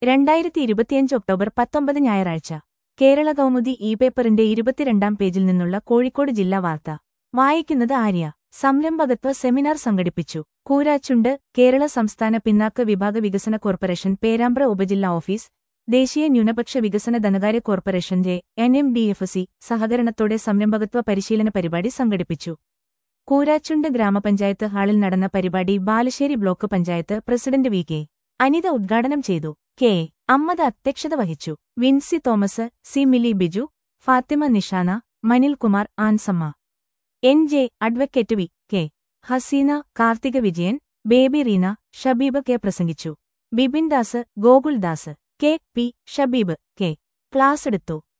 രണ്ടായിരത്തി ഇരുപത്തിയഞ്ച് ഒക്ടോബർ പത്തൊമ്പത് ഞായറാഴ്ച കേരള കൗമുദി ഇ പേപ്പറിന്റെ ഇരുപത്തിരണ്ടാം പേജിൽ നിന്നുള്ള കോഴിക്കോട് ജില്ലാ വാർത്ത വായിക്കുന്നത് ആര്യ സംരംഭകത്വ സെമിനാർ സംഘടിപ്പിച്ചു കൂരാച്ചുണ്ട് കേരള സംസ്ഥാന പിന്നാക്ക വിഭാഗ വികസന കോർപ്പറേഷൻ പേരാമ്പ്ര ഉപജില്ലാ ഓഫീസ് ദേശീയ ന്യൂനപക്ഷ വികസന ധനകാര്യ കോർപ്പറേഷന്റെ N M D F C സഹകരണത്തോടെ സംരംഭകത്വ പരിശീലന പരിപാടി സംഘടിപ്പിച്ചു കൂരാച്ചുണ്ട് ഗ്രാമപഞ്ചായത്ത് ഹാളിൽ നടന്ന പരിപാടി Balussery block panchayat president V K Anitha ഉദ്ഘാടനം ചെയ്തു കെ അമ്മദ് അധ്യക്ഷത വഹിച്ചു Vincy Thomas C Mili Biju Fathima Nishana Manilkumar Ansamma N J advocate V K Haseena Karthika Vijayan Baby Reena Shabeeb K പ്രസംഗിച്ചു Bipin Das Gokuldas K P Shabeeb K ക്ലാസെടുത്തു